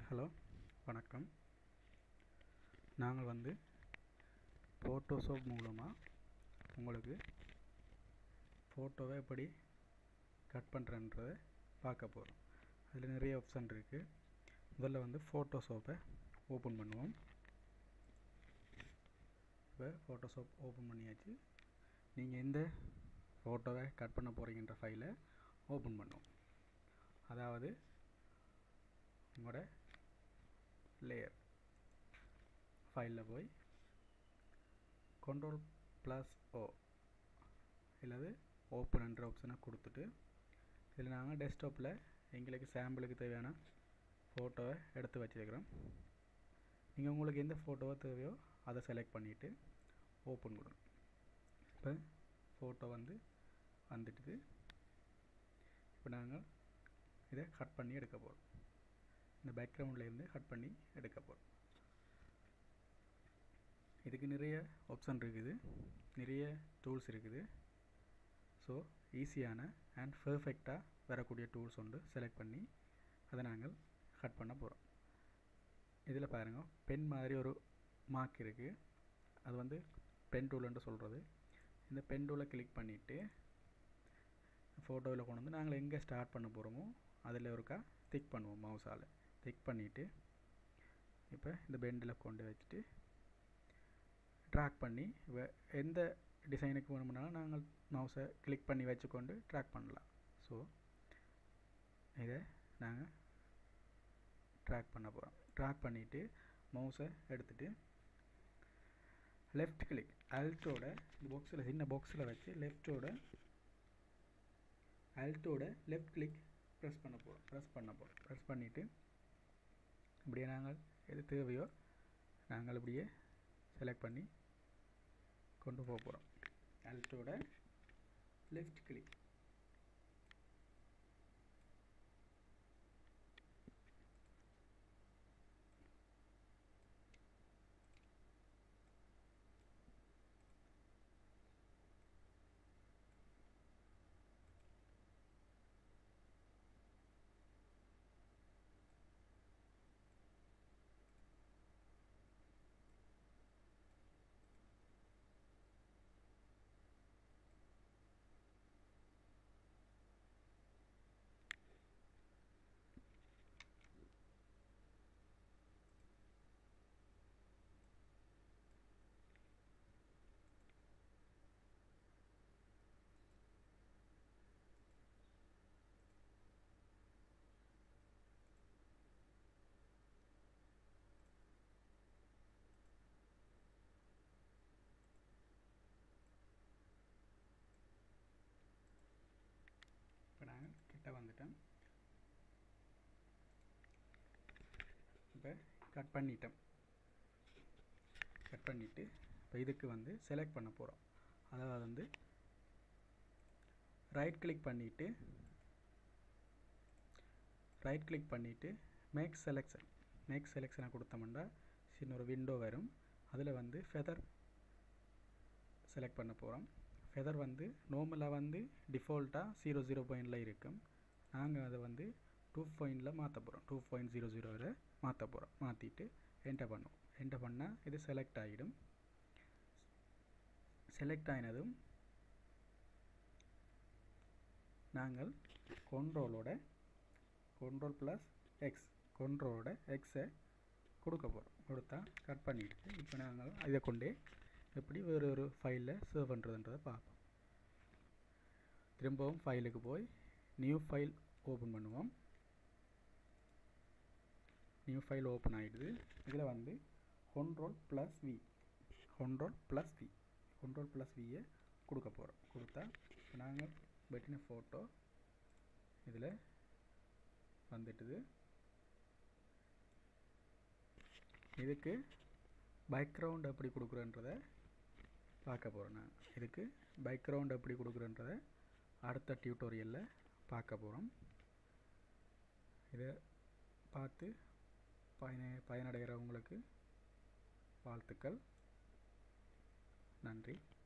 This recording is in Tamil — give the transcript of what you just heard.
ஹலோ வணக்கம் நாங்கள் வந்து ஃபோட்டோஷாப் மூலமாக உங்களுக்கு ஃபோட்டோவை எப்படி கட் பண்ணுறன்றதை பார்க்க போகிறோம் அதில் நிறைய ஆப்ஷன் இருக்குது முதல்ல வந்து ஃபோட்டோஷாப்பை ஓப்பன் பண்ணுவோம் இப்போ ஃபோட்டோஷாப் ஓப்பன் பண்ணியாச்சு நீங்கள் எந்த ஃபோட்டோவை கட் பண்ண போகிறீங்கன்ற ஃபைலை ஓப்பன் பண்ணுவோம் அதாவது உங்களோட லேயர் ஃபைலில் போய் கண்ட்ரோல் ப்ளஸ் ஓ இல்லது ஓப்பன்ன்ற ஆப்ஷனை கொடுத்துட்டு இதில் நாங்கள் டெஸ்க்டாப்பில் எங்களுக்கு சாம்பிளுக்கு தேவையான ஃபோட்டோவை எடுத்து வச்சுருக்கிறோம் நீங்கள் உங்களுக்கு எந்த ஃபோட்டோவோ தேவையோ அதை செலக்ட் பண்ணிவிட்டு ஓப்பன் கொடுங்க இப்போ ஃபோட்டோ வந்து வந்துட்டுது இப்போ நாங்கள் இதை கட் பண்ணி எடுக்க போகிறோம் இந்த பேக்ரவுண்ட்லேருந்து கட் பண்ணி எடுக்க போகிறோம் இதுக்கு நிறைய ஆப்ஷன் இருக்குது நிறைய டூல்ஸ் இருக்குது ஸோ ஈஸியான அண்ட் பர்ஃபெக்டாக வரக்கூடிய டூல்ஸ் ஒன்று செலக்ட் பண்ணி அதை நாங்கள் கட் பண்ண போகிறோம் இதில் பாருங்கள் பென் மாதிரி ஒரு மார்க் இருக்குது அது வந்து பென் டூல்ன்ட்டு சொல்கிறது இந்த பென் டூலை கிளிக் பண்ணிவிட்டு ஃபோட்டோவில் கொண்டு வந்து நாங்கள் எங்கே ஸ்டார்ட் பண்ண போகிறோமோ அதில் ஒருக்கா திக் பண்ணுவோம் மவுஸால் திக் பண்ணிவிட்டு இப்போ இந்த பெண்டில் கொண்டு வச்சுட்டு ட்ராக் பண்ணி எந்த டிசைனுக்கு வேணும்னாலும் நாங்கள் மவுஸை கிளிக் பண்ணி வச்சுக்கொண்டு ட்ராக் பண்ணலாம் ஸோ இதை நாங்கள் ட்ராக் பண்ண போகிறோம் ட்ராக் பண்ணிவிட்டு மவுஸை எடுத்துகிட்டு லெஃப்ட் கிளிக் அல்ட்டோட இந்த பாக்ஸில் சின்ன பாக்ஸில் வச்சு லெஃப்ட்டோட அல்ட்டோட லெஃப்ட் கிளிக் ப்ரெஸ் பண்ண போகிறோம் ப்ரெஸ் பண்ண போகிறோம் ப்ரெஸ் பண்ணிவிட்டு இப்படியே நாங்கள் எது தேவையோ நாங்கள் இப்படியே செலக்ட் பண்ணி கொண்டு போக போகிறோம் அல்ட்டோட லெஃப்ட் கிளிக் இப்போ நாங்கள் கிட்ட வந்துட்டோம் இப்போ கட் பண்ணிட்டோம் கட் பண்ணிவிட்டு இப்போ இதுக்கு வந்து செலக்ட் பண்ண போகிறோம் அதாவது வந்து ரைட் கிளிக் பண்ணிவிட்டு ரைட் கிளிக் பண்ணிவிட்டு மேக் செலெக்ஷன் மேக் செலெக்ஷனை கொடுத்தோம்னா சின்ன ஒரு விண்டோ வரும் அதில் வந்து ஃபெதர் செலக்ட் பண்ண போகிறோம் ஃபெதர் வந்து நார்மலாக வந்து டிஃபால்ட்டாக ஜீரோ ஜீரோ பாயிண்டில் இருக்கும் நாங்கள் அதை வந்து டூ பாயிண்டில் மாற்ற போகிறோம் டூ பாயிண்ட் ஜீரோ ஜீரோவில் மாற்ற போகிறோம் மாற்றிட்டு என்டர் பண்ணுவோம் என்டர் பண்ணால் இது செலக்ட் ஆகிடும் செலக்ட் ஆகினதும் நாங்கள் கொண்ட்ரோலோட கொண்ட்ரோல் ப்ளஸ் எக்ஸ் கொண்ட்ரோலோட எக்ஸை கொடுக்க போகிறோம் கொடுத்தா கட் பண்ணிவிட்டு இப்போ நாங்கள் இதை கொண்டே எப்படி வேறு ஒரு ஃபைலில் சேவ் பண்ணுறதுன்றதை பார்ப்போம் திரும்பவும் ஃபைலுக்கு போய் நியூ ஃபைல் ஓப்பன் பண்ணுவோம் நியூ ஃபைல் ஓப்பன் ஆகிடுது இதில் வந்து control plus V control plus V control plus வியை கொடுக்க போகிறோம் கொடுத்தா இப்போ நாங்கள் வெட்டின ஃபோட்டோ இதில் வந்துட்டுது இதுக்கு பேக்ரவுண்ட் எப்படி கொடுக்குறன்றதை பார்க்க போகிறோம் நான் இதுக்கு பேக்ரவுண்ட் எப்படி கொடுக்குறன்றதை அடுத்த டியூட்டோரியலில் பார்க்க போகிறோம் இதை பார்த்து பயன பயனடைகிறவங்களுக்கு வாழ்த்துக்கள் நன்றி